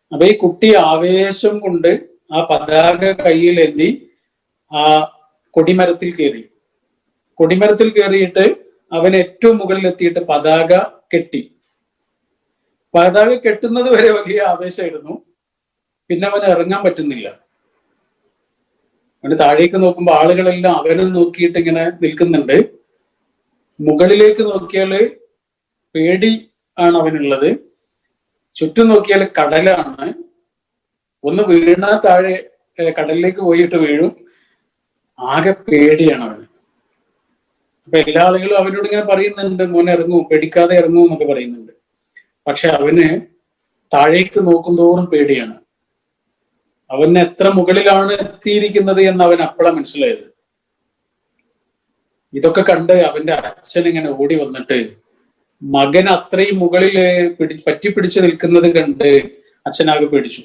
അപ്പൊ ഈ കുട്ടി ആവേശം കൊണ്ട് ആ പതാക കയ്യിലെന്തി ആ കൊടിമരത്തിൽ കയറി കൊടിമരത്തിൽ കയറിയിട്ട് അവൻ ഏറ്റവും മുകളിൽ എത്തിയിട്ട് പതാക കെട്ടി പതാക കെട്ടുന്നത് വരെ വലിയ ആവേശമായിരുന്നു പിന്നെ അവന് ഇറങ്ങാൻ പറ്റുന്നില്ല അവന് താഴേക്ക് നോക്കുമ്പോൾ ആളുകളെല്ലാം അവനെ നോക്കിയിട്ട് ഇങ്ങനെ നിൽക്കുന്നുണ്ട് മുകളിലേക്ക് നോക്കിയാല് പേടി ആണ് അവനുള്ളത് ചുറ്റും നോക്കിയാൽ കടലാണ് ഒന്ന് വീണാ താഴെ ഏർ കടലിലേക്ക് പോയിട്ട് വീഴും ആകെ പേടിയാണ് അവന് അപ്പൊ എല്ലാ ആളുകളും അവനോട് ഇങ്ങനെ പറയുന്നുണ്ട് മോനെ ഇറങ്ങൂ പേടിക്കാതെ ഇറങ്ങൂ എന്നൊക്കെ പറയുന്നുണ്ട് പക്ഷെ അവന് താഴേക്ക് നോക്കുന്തോറും പേടിയാണ് അവന് എത്ര മുകളിലാണ് എത്തിയിരിക്കുന്നത് എന്ന് അവൻ അപ്പോഴാണ് മനസ്സിലായത് ഇതൊക്കെ കണ്ട് അവന്റെ അച്ഛൻ ഇങ്ങനെ ഓടി വന്നിട്ട് മകൻ അത്രയും മുകളിൽ പിടി പറ്റിപ്പിടിച്ച് നിൽക്കുന്നത് കണ്ട് അച്ഛനാകെ പേടിച്ചു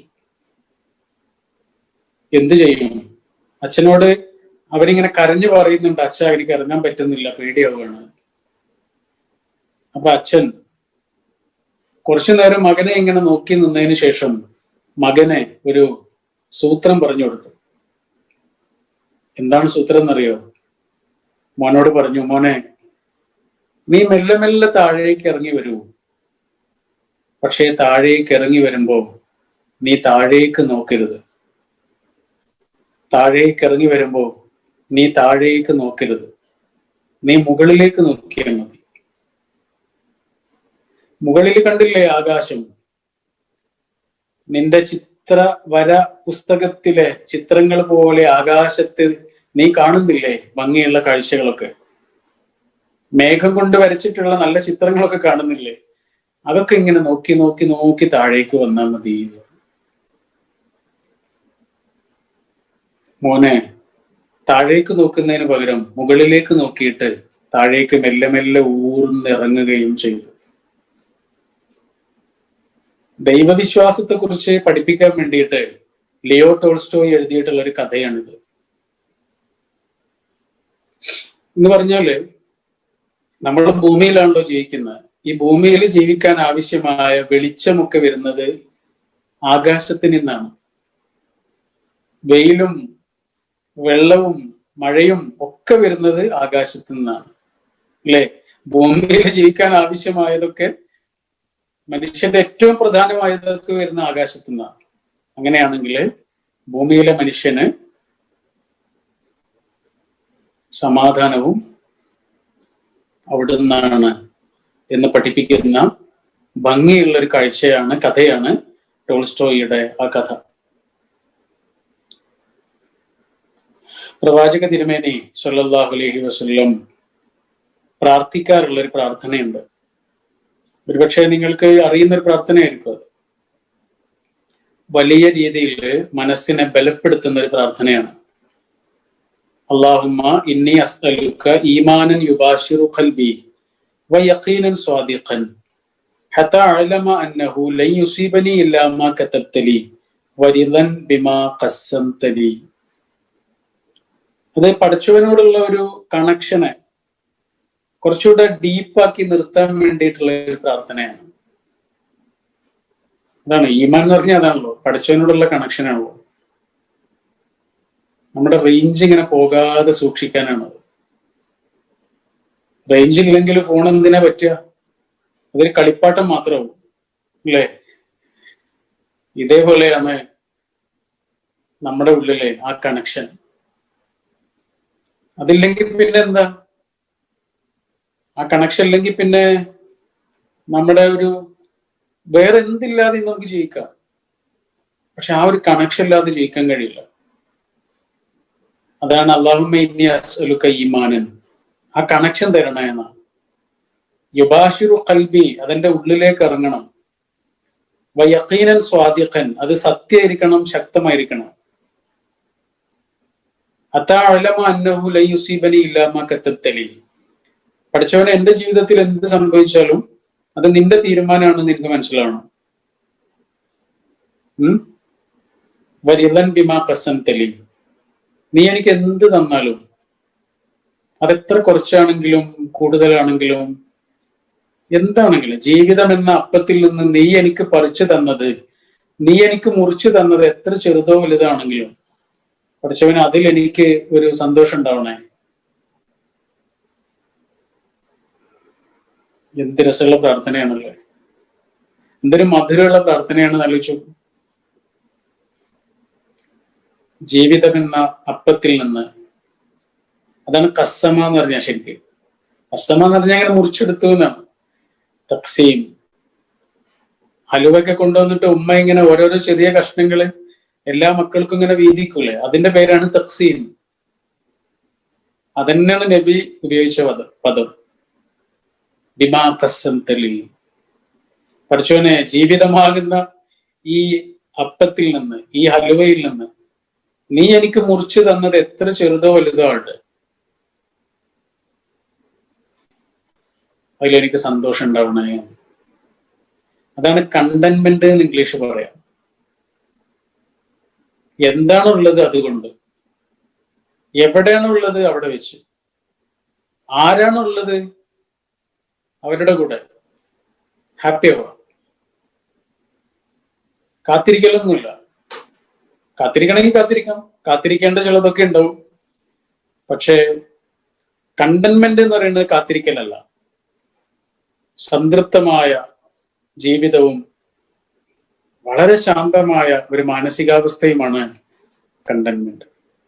എന്ത് ചെയ്യും അച്ഛനോട് അവരിങ്ങനെ കരഞ്ഞു പറയുന്നുണ്ട് അച്ഛ എനിക്ക് ഇറങ്ങാൻ പറ്റുന്നില്ല പേടിയാവുകയാണ് അപ്പൊ അച്ഛൻ കുറച്ചു നേരം മകനെ ഇങ്ങനെ നോക്കി നിന്നതിന് ശേഷം മകനെ ഒരു സൂത്രം പറഞ്ഞു കൊടുത്തു എന്താണ് സൂത്രം എന്നറിയോ മോനോട് പറഞ്ഞു മോനെ നീ മെല്ലെ മെല്ലെ താഴേക്ക് ഇറങ്ങി വരൂ പക്ഷേ താഴേക്ക് ഇറങ്ങി വരുമ്പോ നീ താഴേക്ക് നോക്കരുത് താഴേക്ക് ഇറങ്ങി വരുമ്പോ നീ താഴേക്ക് നോക്കരുത് നീ മുകളിലേക്ക് നോക്കിയാൽ മതി മുകളിൽ കണ്ടില്ലേ ആകാശം നിന്റെ ചിത്ര വര പുസ്തകത്തിലെ ചിത്രങ്ങൾ പോലെ ആകാശത്ത് നീ കാണുന്നില്ലേ ഭംഗിയുള്ള കാഴ്ചകളൊക്കെ മേഘം കൊണ്ട് വരച്ചിട്ടുള്ള നല്ല ചിത്രങ്ങളൊക്കെ കാണുന്നില്ലേ അതൊക്കെ ഇങ്ങനെ നോക്കി നോക്കി നോക്കി താഴേക്ക് വന്നാൽ മതി മോനെ താഴേക്ക് നോക്കുന്നതിന് പകരം മുകളിലേക്ക് നോക്കിയിട്ട് താഴേക്ക് മെല്ലെ മെല്ലെ ഊർന്നിറങ്ങുകയും ചെയ്തു ദൈവവിശ്വാസത്തെ കുറിച്ച് പഠിപ്പിക്കാൻ വേണ്ടിയിട്ട് ലിയോ ടോൾസ്റ്റോയ് എഴുതിയിട്ടുള്ള ഒരു കഥയാണിത് എന്ന് പറഞ്ഞാല് നമ്മൾ ഭൂമിയിലാണല്ലോ ജീവിക്കുന്നത് ഈ ഭൂമിയിൽ ജീവിക്കാൻ ആവശ്യമായ വെളിച്ചമൊക്കെ വരുന്നത് ആകാശത്തിൽ നിന്നാണ് വെയിലും വെള്ളവും മഴയും ഒക്കെ വരുന്നത് ആകാശത്തു നിന്നാണ് അല്ലെ ഭൂമിയിൽ ജീവിക്കാൻ ആവശ്യമായതൊക്കെ മനുഷ്യന്റെ ഏറ്റവും പ്രധാനമായതൊക്കെ വരുന്ന ആകാശത്തു നിന്നാണ് അങ്ങനെയാണെങ്കിൽ ഭൂമിയിലെ മനുഷ്യന് സമാധാനവും അവിടെ നിന്നാണ് എന്ന് പഠിപ്പിക്കുന്ന ഭംഗിയുള്ള ഒരു കാഴ്ചയാണ് കഥയാണ് ടോൾസ്റ്റോയുടെ ആ കഥ പ്രവാചക തിരുമേനി സല്ലല്ലാഹു അലൈഹി വസല്ലം പ്രാർത്ഥിക്കാറുള്ള ഒരു പ്രാർത്ഥനയുണ്ട് ഒരുപക്ഷെ നിങ്ങൾക്ക് അറിയുന്ന ഒരു പ്രാർത്ഥനയായിരിക്കും അത് വലിയ രീതിയിൽ മനസ്സിനെ ബലപ്പെടുത്തുന്ന ഒരു പ്രാർത്ഥനയാണ് അള്ളാഹുമ്മ ഇന്നി അസ്അലുക്ക ഈമാനൻ യുബാഷിറു ഖൽബി വയഖീനൻ സ്വാദിഖൻ حتى أعلم أنه لن يصيبني إلا ما كتبت لي ورضا بما قسمت لي അത് പഠിച്ചവനോടുള്ള ഒരു കണക്ഷനെ കുറച്ചുകൂടെ ഡീപ്പാക്കി നിർത്താൻ വേണ്ടിയിട്ടുള്ള ഒരു പ്രാർത്ഥനയാണ് അതാണ് ഈമാൻ എന്ന് പറഞ്ഞാൽ അതാണല്ലോ പഠിച്ചവനോടുള്ള കണക്ഷൻ ആണല്ലോ നമ്മുടെ റേഞ്ച് ഇങ്ങനെ പോകാതെ സൂക്ഷിക്കാനാണ് അത് റേഞ്ച് ഇല്ലെങ്കിൽ ഫോൺ എന്തിനാ പറ്റുക അതൊരു കളിപ്പാട്ടം മാത്രമാവും അല്ലേ ഇതേപോലെയാണ് നമ്മുടെ ഉള്ളിലെ ആ കണക്ഷൻ അതില്ലെങ്കിൽ പിന്നെ എന്താ ആ കണക്ഷൻ ഇല്ലെങ്കിൽ പിന്നെ നമ്മുടെ ഒരു വേറെ എന്തില്ലാതെ നമുക്ക് ജീവിക്കാം പക്ഷെ ആ ഒരു കണക്ഷൻ ഇല്ലാതെ ജീവിക്കാൻ കഴിയില്ല അതാണ് അള്ളാഹുമ ഈമാനൻ ആ കണക്ഷൻ തരണേ എന്നാണ് യുബാഷിറു കൽബി അതിന്റെ ഉള്ളിലേക്ക് ഇറങ്ങണം വയക്കീനൻ സ്വാദിഖൻ അത് സത്യമായിരിക്കണം ശക്തമായിരിക്കണം അത്താഴലമ അന്നഹു ലയുസീബനി ഇല്ലാമ കത്തത്തലി പഠിച്ചവനെ എന്റെ ജീവിതത്തിൽ എന്ത് സംഭവിച്ചാലും അത് നിന്റെ തീരുമാനമാണെന്ന് നിനക്ക് മനസ്സിലാവണം ഉം വരിതൻ ബിമാ കസം തെലി നീ എനിക്ക് എന്ത് തന്നാലും അതെത്ര കുറച്ചാണെങ്കിലും കൂടുതലാണെങ്കിലും എന്താണെങ്കിലും ജീവിതം എന്ന അപ്പത്തിൽ നിന്ന് നീ എനിക്ക് പറിച്ചു തന്നത് നീ എനിക്ക് മുറിച്ചു തന്നത് എത്ര ചെറുതോ വലുതാണെങ്കിലും പഠിച്ചവന് അതിൽ എനിക്ക് ഒരു സന്തോഷം ഉണ്ടാവണേ എന്ത് രസമുള്ള പ്രാർത്ഥനയാണല്ലേ എന്തൊരു മധുരമുള്ള പ്രാർത്ഥനയാണെന്ന് ആലോചിച്ചു ജീവിതം എന്ന അപ്പത്തിൽ നിന്ന് അതാണ് കസ്സമ എന്ന് പറഞ്ഞാൽ ശരിക്കും കസ്സമ എന്ന് പറഞ്ഞാൽ അങ്ങനെ മുറിച്ചെടുത്തു എന്നാണ് തക്സീം ഹലുവൊക്കെ കൊണ്ടുവന്നിട്ട് ഉമ്മ ഇങ്ങനെ ഓരോരോ ചെറിയ കഷ്ണങ്ങള് എല്ലാ മക്കൾക്കും ഇങ്ങനെ വീതിക്കൂലേ അതിന്റെ പേരാണ് തക്സീം അതന്നെയാണ് നബി ഉപയോഗിച്ച പദം പദം ബിമാ കസ്സം തലി പഠിച്ചോനെ ജീവിതമാകുന്ന ഈ അപ്പത്തിൽ നിന്ന് ഈ ഹലുവയിൽ നിന്ന് നീ എനിക്ക് മുറിച്ചു തന്നത് എത്ര ചെറുതോ വലുതോ ആണ് അതിലെനിക്ക് സന്തോഷം ഉണ്ടാവണേ അതാണ് കണ്ടൻമെന്റ് എന്ന് ഇംഗ്ലീഷ് പറയാം എന്താണുള്ളത് അതുകൊണ്ട് എവിടെയാണുള്ളത് അവിടെ വെച്ച് ആരാണുള്ളത് അവരുടെ കൂടെ ഹാപ്പി ആവാം കാത്തിരിക്കലൊന്നുമില്ല കാത്തിരിക്കണമെങ്കിൽ കാത്തിരിക്കാം കാത്തിരിക്കേണ്ട ചിലതൊക്കെ ഉണ്ടാവും പക്ഷേ കണ്ടൻമെന്റ് എന്ന് പറയുന്നത് കാത്തിരിക്കലല്ല സംതൃപ്തമായ ജീവിതവും വളരെ ശാന്തമായ ഒരു മാനസികാവസ്ഥയുമാണ് കണ്ടൻമെന്റ്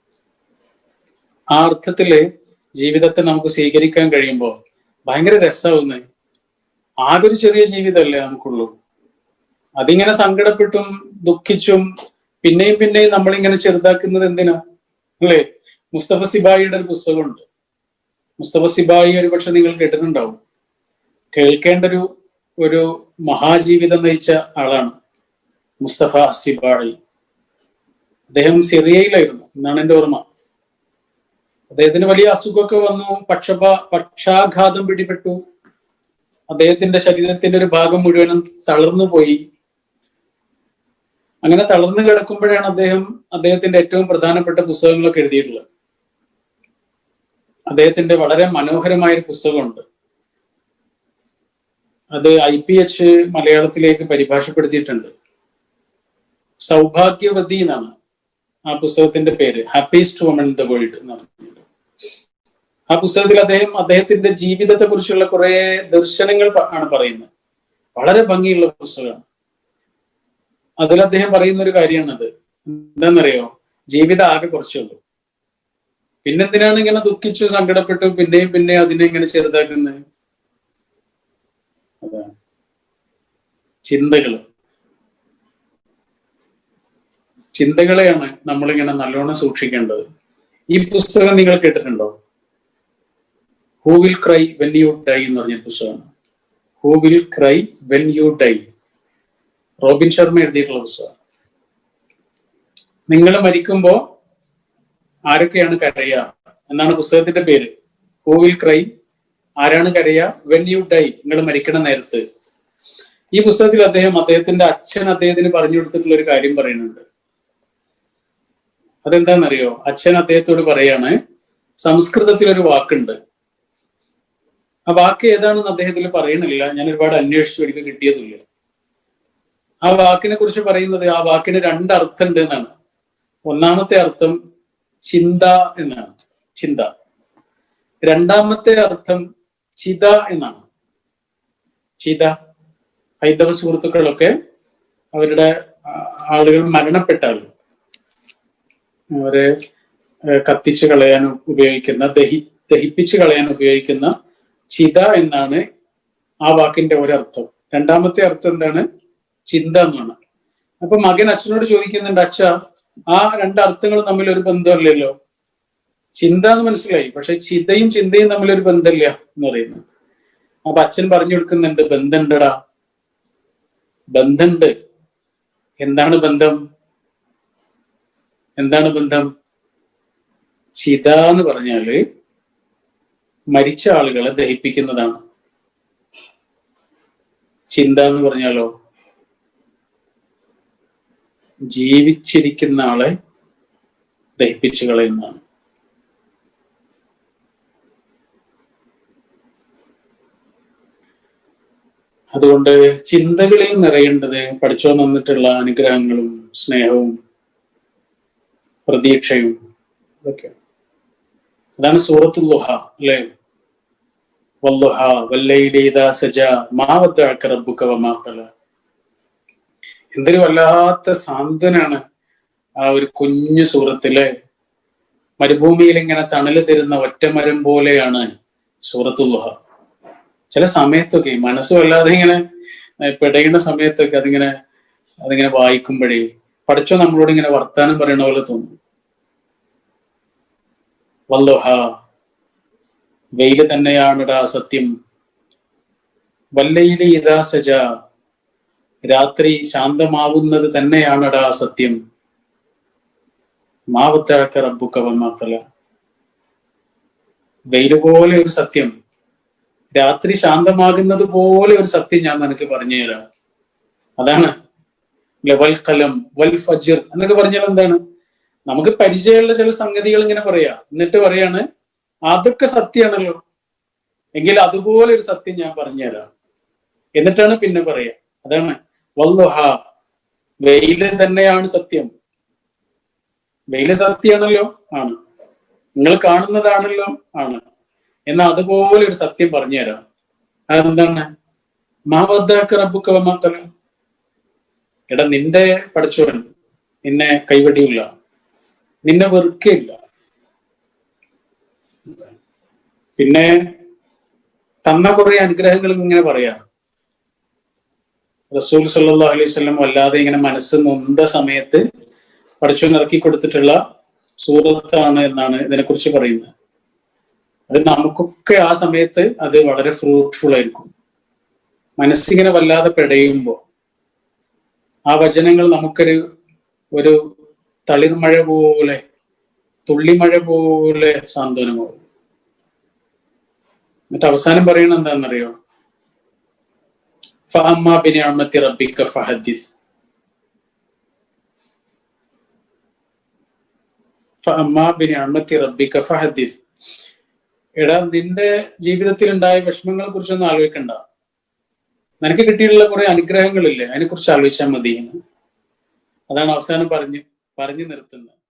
ആ അർത്ഥത്തില് ജീവിതത്തെ നമുക്ക് സ്വീകരിക്കാൻ കഴിയുമ്പോൾ ഭയങ്കര രസമാവുന്നേ ആകെ ഒരു ചെറിയ ജീവിതമല്ലേ നമുക്കുള്ളൂ അതിങ്ങനെ സങ്കടപ്പെട്ടും ദുഃഖിച്ചും പിന്നെയും പിന്നെയും നമ്മളിങ്ങനെ ചെറുതാക്കുന്നത് എന്തിനാ അല്ലേ മുസ്തഫ സിബായിയുടെ ഒരു പുസ്തകമുണ്ട് മുസ്തഫ സിബായി ഒരുപക്ഷെ നിങ്ങൾ കേട്ടിട്ടുണ്ടാവും കേൾക്കേണ്ട ഒരു ഒരു മഹാജീവിതം നയിച്ച ആളാണ് മുസ്തഫ സിബായി അദ്ദേഹം സിറിയയിലായിരുന്നു എന്നാണ് എൻ്റെ ഓർമ്മ അദ്ദേഹത്തിന് വലിയ അസുഖമൊക്കെ വന്നു പക്ഷപ പക്ഷാഘാതം പിടിപെട്ടു അദ്ദേഹത്തിന്റെ ശരീരത്തിന്റെ ഒരു ഭാഗം മുഴുവനും തളർന്നു പോയി അങ്ങനെ തളർന്നു കിടക്കുമ്പോഴാണ് അദ്ദേഹം അദ്ദേഹത്തിന്റെ ഏറ്റവും പ്രധാനപ്പെട്ട പുസ്തകങ്ങളൊക്കെ എഴുതിയിട്ടുള്ളത് അദ്ദേഹത്തിന്റെ വളരെ മനോഹരമായ ഒരു പുസ്തകമുണ്ട് അത് ഐ പി എച്ച് മലയാളത്തിലേക്ക് പരിഭാഷപ്പെടുത്തിയിട്ടുണ്ട് സൗഭാഗ്യവതി എന്നാണ് ആ പുസ്തകത്തിന്റെ പേര് happiest woman in the world എന്ന് പറഞ്ഞിട്ട് ആ പുസ്തകത്തിൽ അദ്ദേഹം അദ്ദേഹത്തിന്റെ ജീവിതത്തെ കുറിച്ചുള്ള കുറെ ദർശനങ്ങൾ പ- ആണ് പറയുന്നത് വളരെ ഭംഗിയുള്ള പുസ്തകമാണ് അതിൽ അദ്ദേഹം പറയുന്ന ഒരു കാര്യമാണത് എന്താണെന്നറിയോ ജീവിതം ആകെ കുറച്ചുള്ളൂ പിന്നെന്തിനാണ് ഇങ്ങനെ ദുഃഖിച്ചു സങ്കടപ്പെട്ടു പിന്നെയും പിന്നെ അതിനെ ഇങ്ങനെ ചെറുതാക്കുന്നത് അതാണ് ചിന്തകള് ചിന്തകളെയാണ് നമ്മളിങ്ങനെ നല്ലോണം സൂക്ഷിക്കേണ്ടത് ഈ പുസ്തകം നിങ്ങൾ കേട്ടിട്ടുണ്ടോ who will cry when you die എന്ന് പറഞ്ഞ പുസ്തകമാണ് who will cry when you die Robin Sharma എഴുതിയിട്ടുള്ള പുസ്തകം നിങ്ങൾ മരിക്കുമ്പോ ആരൊക്കെയാണ് കരയുക എന്നാണ് പുസ്തകത്തിന്റെ പേര് ഹൂ വിൽ ക്രൈ ആരാണ് കരയുക വെൻ യു ഡൈ നിങ്ങൾ മരിക്കണ നേരത്ത് ഈ പുസ്തകത്തിൽ അദ്ദേഹം അദ്ദേഹത്തിന്റെ അച്ഛൻ അദ്ദേഹത്തിന് പറഞ്ഞു കൊടുത്തിട്ടുള്ള ഒരു കാര്യം പറയുന്നുണ്ട് അതെന്താണെന്നറിയോ അച്ഛൻ അദ്ദേഹത്തോട് പറയാണ് സംസ്കൃതത്തിൽ ഒരു വാക്കുണ്ട് ആ വാക്ക് ഏതാണെന്ന് അദ്ദേഹത്തിൽ പറയണില്ല ഞാൻ ഒരുപാട് അന്വേഷിച്ചു എനിക്ക് കിട്ടിയതില്ല ആ വാക്കിനെ കുറിച്ച് പറയുന്നത് ആ വാക്കിന് രണ്ട് അർത്ഥം ഉണ്ട് എന്നാണ് ഒന്നാമത്തെ അർത്ഥം ചിന്ത എന്നാണ് ചിന്ത രണ്ടാമത്തെ അർത്ഥം ചിത എന്നാണ് ചിത ഹൈന്ദവ സുഹൃത്തുക്കളൊക്കെ അവരുടെ ആ, ആളുകൾ മരണപ്പെട്ടാൽ അവരെ ഏഹ്, കത്തിച്ച് കളയാൻ ഉപയോഗിക്കുന്ന ദഹി ദഹിപ്പിച്ച് കളയാൻ ഉപയോഗിക്കുന്ന ചിത എന്നാണ് ആ വാക്കിന്റെ ഒരർത്ഥം രണ്ടാമത്തെ അർത്ഥം എന്താണ് ചിന്ത എന്നാണ് അപ്പൊ മകൻ അച്ഛനോട് ചോദിക്കുന്നുണ്ട് അച്ഛ ആ രണ്ട് അർത്ഥങ്ങളും തമ്മിൽ ഒരു ബന്ധമില്ലല്ലോ ചിന്ത എന്ന് മനസ്സിലായി പക്ഷെ ചിതയും ചിന്തയും തമ്മിൽ ഒരു ബന്ധമില്ല എന്ന് പറയുന്നു അപ്പൊ അച്ഛൻ പറഞ്ഞു കൊടുക്കുന്നുണ്ട് ബന്ധമുണ്ടടാ ബന്ധമുണ്ട് എന്താണ് ബന്ധം എന്താണ് ബന്ധം ചിത എന്ന് പറഞ്ഞാല് മരിച്ച ആളുകളെ ദഹിപ്പിക്കുന്നതാണ് ചിന്ത എന്ന് പറഞ്ഞാലോ ജീവിച്ചിരിക്കുന്ന ആളെ ദഹിപ്പിച്ചു കളയുന്നതാണ് അതുകൊണ്ട് ചിന്തകളിൽ നിറയേണ്ടത് പഠിച്ചോ വന്നിട്ടുള്ള അനുഗ്രഹങ്ങളും സ്നേഹവും പ്രതീക്ഷയും ഇതൊക്കെ അതാണ് സൂറത്തുൽ ലുഹ അല്ലേ വല്ലുഹ വല്ലൈലി ഇദാ സജ മാ വദ്ദഅക റബ്ബുക വമാ ഖല എന്തൊരു വല്ലാത്ത സാന്ത്വനാണ് ആ ഒരു കുഞ്ഞു സൂറത്തിലെ മരുഭൂമിയിൽ ഇങ്ങനെ തണല് തരുന്ന ഒറ്റമരം പോലെയാണ് സൂറത്തുൽ ലുഹ ചില സമയത്തൊക്കെ മനസ്സ് വല്ലാതെ ഇങ്ങനെ ഏഹ്, പിടയുന്ന സമയത്തൊക്കെ അതിങ്ങനെ അതിങ്ങനെ വായിക്കുമ്പോഴേ പഠിച്ചോ നമ്മളോട് ഇങ്ങനെ വർത്താനം പറയണ പോലെ തോന്നും വല്ലുഹ വെയില് തന്നെയാണിടാ സത്യം വല്ലയിലെ ഇതാ സജ രാത്രി ശാന്തമാവുന്നത് തന്നെയാണടാ സത്യം മാവത്താഴക്ക റബ്ബുക്ക വന്നാക്കല വെയില് പോലെ ഒരു സത്യം രാത്രി ശാന്തമാകുന്നത് പോലെ ഒരു സത്യം ഞാൻ നിനക്ക് പറഞ്ഞു തരാം അതാണ് ഇല്ലേ, വൽ കലം വൽ ഫജിർ എന്നൊക്കെ പറഞ്ഞാൽ എന്താണ് നമുക്ക് പരിചയമുള്ള ചില സംഗതികൾ ഇങ്ങനെ പറയാ എന്നിട്ട് പറയാണ് അതൊക്കെ സത്യമാണല്ലോ എങ്കിൽ അതുപോലെ ഒരു സത്യം ഞാൻ പറഞ്ഞുതരാം എന്നിട്ടാണ് പിന്നെ പറയാ അതാണ് വല്ലുഹ വെയില് തന്നെയാണ് സത്യം വെയില് സത്യമാണല്ലോ ആണ് നിങ്ങൾ കാണുന്നതാണല്ലോ ആണ് എന്നാൽ അതുപോലെ ഒരു സത്യം പറഞ്ഞുതരാം അതെന്താണ് മാവദ്ദാക്ക റബ്ബുക്ക വമാത്തല എടാ നിന്റെ പഠിച്ചവൻ നിന്നെ കൈവടിയില്ല നിന്നെ വെറുക്കയില്ല പിന്നെ തന്ന കുറെ അനുഗ്രഹങ്ങൾ ഇങ്ങനെ പറയാം റസൂൽ സല്ലല്ലാഹു അലൈഹി വസല്ലം വല്ലാതെ ഇങ്ങനെ മനസ്സ് നൊന്ത സമയത്ത് പഠിച്ചവൻ ഇറക്കി കൊടുത്തിട്ടുള്ള സൂറത്താണ് എന്നാണ് ഇതിനെക്കുറിച്ച് പറയുന്നത് അത് നമുക്കൊക്കെ ആ സമയത്ത് അത് വളരെ ഫ്രൂട്ട്ഫുൾ ആയിരിക്കും മനസ്സിങ്ങനെ വല്ലാതെ പിടയുമ്പോൾ ആ വചനങ്ങൾ നമുക്കൊരു ഒരു തളിർമഴ പോലെ തുള്ളിമഴ പോലെ സാന്ത്വനമാവും എന്നിട്ട് അവസാനം പറയണത് എന്താണെന്നറിയോ ഫഅമ്മ ബിനിഅമത്തി റബ്ബിക ഫഹദ്ദിസ് ഫഅമ്മ ബിനിഅമത്തി റബ്ബിക ഫഹദ്ദിസ് എടാ നിന്റെ ജീവിതത്തിൽ ഉണ്ടായ വിഷമങ്ങളെ കുറിച്ചൊന്നും ആലോചിക്കണ്ട നിനക്ക് കിട്ടിയിട്ടുള്ള കുറെ അനുഗ്രഹങ്ങളില്ലേ അതിനെ കുറിച്ച് ആലോചിച്ചാൽ മതി എന്ന്. അതാണ് അവസാനം പറഞ്ഞ് പറഞ്ഞു നിർത്തുന്നത്